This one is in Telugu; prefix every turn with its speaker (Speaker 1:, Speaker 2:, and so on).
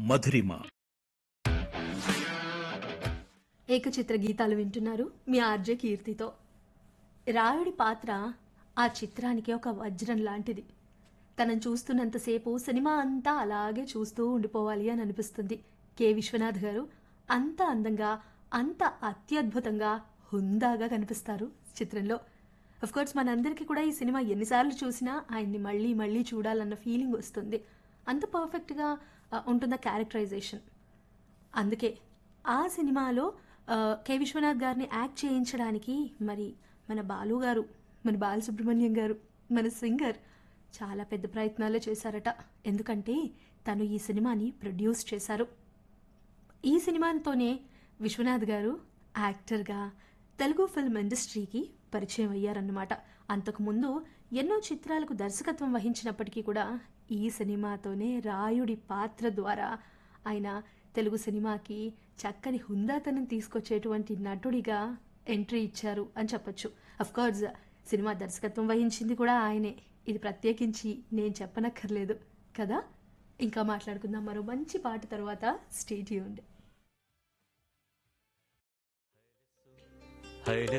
Speaker 1: మధురిమ
Speaker 2: ఏకచిత్ర గీతాలు వింటున్నారు మీ ఆర్జే కీర్తితో రాయుడి పాత్ర ఆ చిత్రానికి ఒక వజ్రం లాంటిది తనను చూస్తున్నంతసేపు సినిమా అంతా అలాగే చూస్తూ ఉండిపోవాలి అని అనిపిస్తుంది కె విశ్వనాథ్ గారు అంత అందంగా అంత అత్యద్భుతంగా హుందాగా కనిపిస్తారు చిత్రంలో అఫ్ కోర్స్ మనందరికీ కూడా ఈ సినిమా ఎన్నిసార్లు చూసినా ఆయన్ని మళ్ళీ మళ్ళీ చూడాలన్న ఫీలింగ్ వస్తుంది అంత పర్ఫెక్ట్గా ఆ, ఉంటుంది క్యారెక్టరైజేషన్ అందుకే ఆ సినిమాలో ఆ, కె విశ్వనాథ్ గారిని యాక్ట్ చేయించడానికి మరి మన బాలు గారు మన బాలసుబ్రహ్మణ్యం గారు మన సింగర్ చాలా పెద్ద ప్రయత్నాలే చేశారట ఎందుకంటే తను ఈ సినిమాని ప్రొడ్యూస్ చేశారు ఈ సినిమాతోనే విశ్వనాథ్ గారు యాక్టర్గా తెలుగు ఫిల్మ్ ఇండస్ట్రీకి పరిచయం అయ్యారన్నమాట అంతకుముందు ఎన్నో చిత్రాలకు దర్శకత్వం వహించినప్పటికీ కూడా ఈ సినిమాతోనే రాయుడి పాత్ర ద్వారా ఆయన తెలుగు సినిమాకి చక్కని హుందాతనం తీసుకొచ్చేటువంటి నటుడిగా ఎంట్రీ ఇచ్చారు అని చెప్పొచ్చు అఫ్ కోర్స్ సినిమా దర్శకత్వం వహించింది కూడా ఆయనే ఇది ప్రత్యేకించి నేను చెప్పనక్కర్లేదు కదా ఇంకా మాట్లాడుకుందాం మరో మంచి పాట తర్వాత స్టేట్ యూండ్
Speaker 3: హైలె